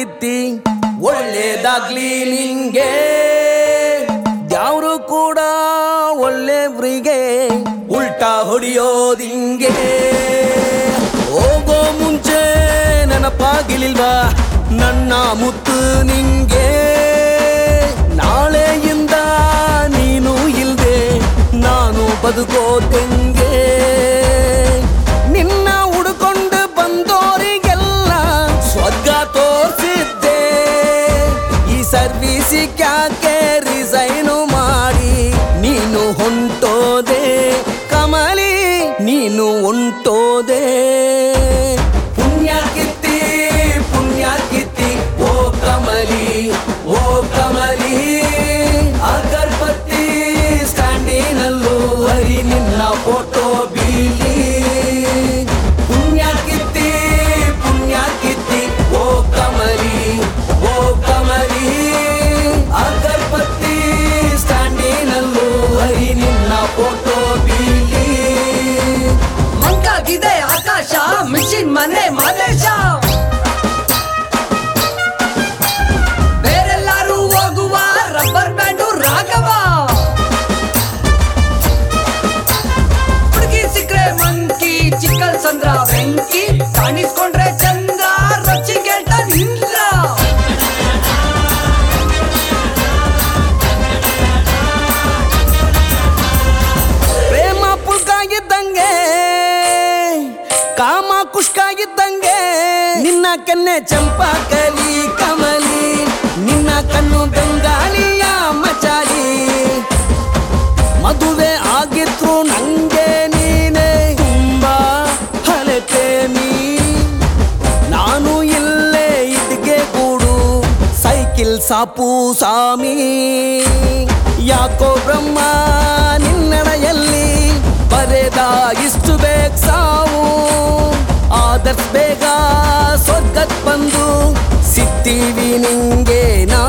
ಕಿತ್ತಿ ಒಳ್ಳೇದಾಗ್ಲಿ ನಿಂಗೆ ಯಾರು ಕೂಡ ಒಳ್ಳೆವ್ರಿಗೆ ಉಲ್ಟಾ ಹೊಡಿಯೋದಿಂಗೆ ಹೋಗೋ ಮುಂಚೆ ನೆನಪಾಗಿಲಿಲ್ವಾ ನನ್ನ ಮುತ್ತು ನಿಂಗೆ ನಾಳೆಯಿಂದ ನೀನು ಇಲ್ದೆ ನಾನು ಬದುಕೋದೆಂಗೆ ನಿನ್ನ ಹುಡುಕೊಂಡು ಬಂದೋರಿಗೆಲ್ಲ ಸ್ವರ್ಗ ತೋರ್ಸಿದ್ದೆ ಈ ಸರ್ವಿಸಿಗ್ಯಾಕೆ ರಿಸೈನು ಮಾಡಿ ನೀನು ಹೊಂಟೋದೆ ಕಮಲಿ ನೀನು ಹೊಂಟೋದೆ ಪುಣ್ಯ ಕಿತ್ತಿ ಪುಣ್ಯ ಕಿತ್ತಿ ಓ ಕಮಲಿ ಓ ಕಮಲಿ ಅಗರ್ಬತ್ತಿ ಸ್ಟ್ಯಾಂಡಿನಲ್ಲೂ ಹರಿ ನಿನ್ನ ಫೋಟೋ ಬೀಲಿ ಪುಣ್ಯ ಕಿತ್ತಿ ಪುಣ್ಯ ಕಿತ್ತಿ ಓ ಕಮಲಿ ಓ ಕಮಲಿ ಅಗರ್ಬತ್ತಿ ಸ್ಟ್ಯಾಂಡಿನಲ್ಲೂ ಹರಿ ನಿನ್ನ ಫೋಟೋ ಬೀಲಿ ಮಂಕಾಗಿದೆ ಆಕಾಶ ಮಿಷಿನ್ ಮನೆ ಮಾದೇಶ ಬೇರೆಲ್ಲಾರು ಹೋಗುವ ರಬ್ಬರ್ ಬ್ಯಾಂಡು ರಾಘವ ಹುಡುಗಿ ಸಿಕ್ರೆ ಮಂಕಿ ಚಿಕ್ಕಲ್ ಸಂದ್ರ ಬೆಂಕಿ ಕಾಣಿಸ್ಕೊಂಡ್ರೆ ಚಂದ್ರ ರಚ್ಚಿ ಕೇಳ್ತಾ ನಿಂದ್ರ ಪ್ರೇಮ ಪುಲ್ಕಾಗಿದ್ದಂಗೆ ಕಾಮ ಕುಷ್ಕಾಗಿದ್ದಂಗೆ ನಿನ್ನ ಕೆನ್ನೆ ಚಂಪಾಕಲಿ ಕಮಲಿ ನಿನ್ನ ಕಣ್ಣು ಬೆಂಗಾಲಿಯ ಮಚಾಲಿ ಮದುವೆ ಆಗಿದ್ರು ನಂಗೆ ನೀನೆ ತುಂಬಾ ಹಳೆ ಪ್ರೇಮಿ ನಾನು ಇಲ್ಲೇ ಇದ್ಗೆ ಕೂಡು ಸೈಕಿಲ್ ಸಾಪು ಸಾಮಿ ಯಾಕೋ ಬ್ರಹ್ಮ ನಿನ್ನಡೆಯಲ್ಲಿ ಬರೆದ ಇಷ್ಟು ಬೇಗ ಸಾವು ಆದಷ್ಟು ಬೇಗ ಸ್ವರ್ಗಕ್ ಬಂದು ಸಿಗ್ತೀವಿ ನಿಂಗೆ ನಾ